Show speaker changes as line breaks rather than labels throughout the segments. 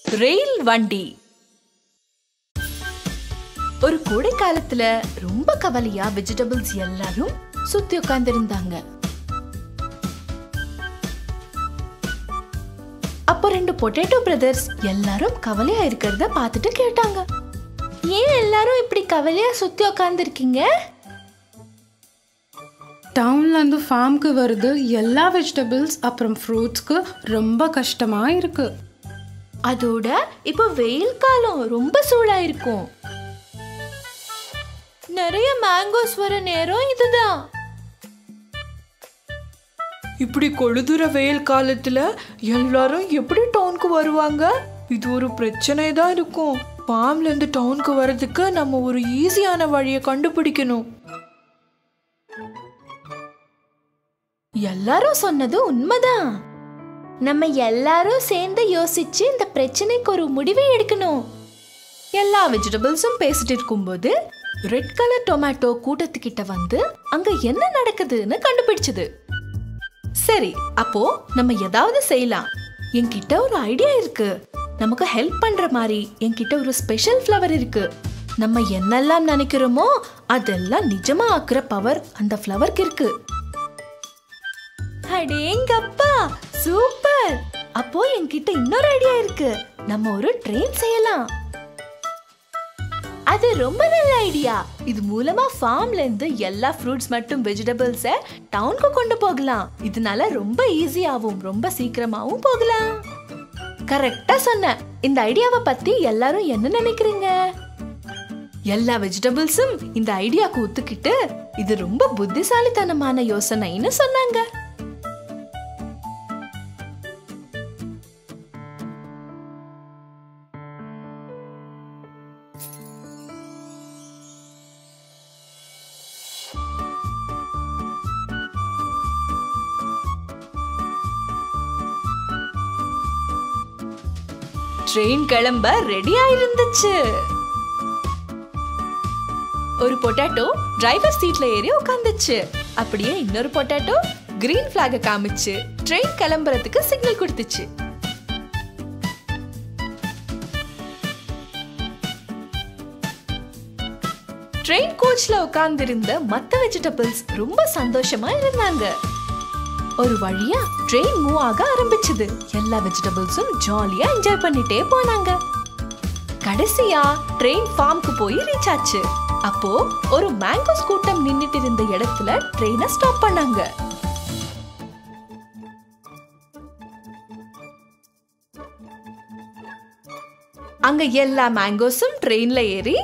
rail வண்டி ஒரு கோடை காலத்துல ரொம்ப கவலையா வெஜிடபிள்ஸ் எல்லாரும் சுத்தி உட்கார்ந்திருந்தாங்க அப்போ ரெண்டு பொட்டேட்டோ பிரதர்ஸ் எல்லாரும் கவலையா இருக்கிறத பார்த்துட்டு கேட்டாங்க ஏன் எல்லாரும் இப்படி கவலையா சுத்தி உட்கார்ந்துருக்கீங்க
டவுன்லேருந்து ஃபார்முக்கு வருது எல்லா வெஜிடபிள்ஸ் அப்புறம் ஃப்ரூட்ஸ்க்கு ரொம்ப கஷ்டமாக இருக்கு
அதோட இப்போ வெயில் காலம் ரொம்ப சூடா இருக்கும் நிறைய மேங்கோஸ் வர நேரம் இதுதான்
இப்படி கொளுதுற வெயில் காலத்துல எல்லாரும் எப்படி டவுனுக்கு வருவாங்க இது ஒரு பிரச்சனை தான் இருக்கும் ஃபார்ம்ல இருந்து டவுனுக்கு வர்றதுக்கு நம்ம ஒரு ஈஸியான வழியை கண்டுபிடிக்கணும்
எல்லாரும் சொன்னது உண்மைதான் நம்ம எல்லாரும் சேர்ந்து யோசிச்சு இந்த பிரச்சனைக்கு ஒரு முடிவை எடுக்கணும் எல்லா வெஜிடபிள்ஸும் பேசிட்டு இருக்கும்போது ரெட் கலர் டொமேட்டோ கூட்டத்துக்கிட்ட வந்து அங்க என்ன நடக்குதுன்னு கண்டுபிடிச்சது சரி அப்போ நம்ம ஏதாவது செய்யலாம் என்கிட்ட ஒரு ஐடியா இருக்கு நமக்கு ஹெல்ப் பண்ற மாதிரி என்கிட்ட ஒரு ஸ்பெஷல் ஃப்ளவர் இருக்கு நம்ம என்னெல்லாம் நினைக்கிறோமோ அதெல்லாம் நிஜமா ஆக்குற பவர் அந்த ஃப்ளவருக்கு இருக்கு அடேங்கப்பா சூப்பர் அப்போ என்கிட்ட இன்னொரு ஐடியா இருக்கு நம்ம ஒரு ட்ரெயின் செய்யலாம் அது ரொம்ப நல்ல ஐடியா இது மூலமா ஃபார்ம்ல இருந்து எல்லா ஃப்ரூட்ஸ் மற்றும் வெஜிடபிள்ஸ டவுனுக்கு கொண்டு போகலாம் இதனால ரொம்ப ஈஸியாவும் ரொம்ப சீக்கிரமாவும் போகலாம் கரெக்டா சொன்ன இந்த ஐடியாவை பத்தி எல்லாரும் என்ன நினைக்கிறீங்க எல்லா வெஜிடபிள்ஸும் இந்த ஐடியாக்கு ஒத்துக்கிட்டு இது ரொம்ப புத்திசாலித்தனமான யோசனைன்னு சொன்னாங்க ட்ரெயின் கிளம்ப ரெடியா இருந்துச்சு ஒரு பொட்டாட்டோ டிரைவர் சீட்ல ஏறி உட்காந்துச்சு அப்படியே இன்னொரு பொட்டாட்டோ கிரீன் பிளாக காமிச்சு ட்ரெயின் கிளம்புறதுக்கு சிக்னல் கொடுத்துச்சு ட்ரெயின் கோச்ல உட்கார்ந்திருந்த மத்த வெஜிடபிள்ஸ் ரொம்ப சந்தோஷமா இருந்தாங்க ஒரு வழியா ட்ரெயின் மூவ் ஆக ஆரம்பிச்சது எல்லா வெஜிடபிள்ஸும் ஜாலியா என்ஜாய் பண்ணிட்டே போனாங்க கடைசியா ட்ரெயின் ஃபார்ம்க்கு போய் ரீச் ஆச்சு அப்போ ஒரு மேங்கோஸ் கூட்டம் நின்னுட்டு இருந்த இடத்துல ட்ரெயினை ஸ்டாப் பண்ணாங்க அங்க எல்லா மேங்கோஸும் ட்ரெயின்ல ஏறி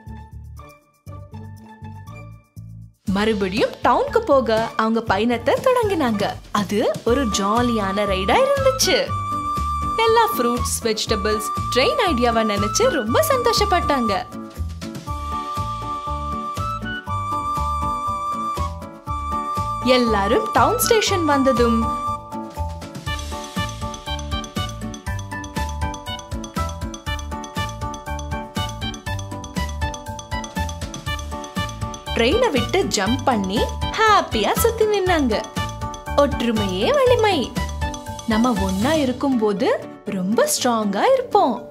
மறுபடியும் டவுனுக்கு போக அவங்க பயணத்தை தொடங்கினாங்க அது ஒரு ஜாலியான ரைடா இருந்துச்சு எல்லா ஃப்ரூட்ஸ் வெஜிடபிள்ஸ் ட்ரெயின் ஐடியாவை நினைச்சு ரொம்ப சந்தோஷப்பட்டாங்க எல்லாரும் டவுன் ஸ்டேஷன் வந்ததும் ட்ரெயினை விட்டு ஜம்ப் பண்ணி ஹாப்பியா சுத்தி நின்னாங்க ஒற்றுமையே வலிமை நம்ம ஒன்னா இருக்கும்போது ரொம்ப ஸ்ட்ராங்கா இருப்போம்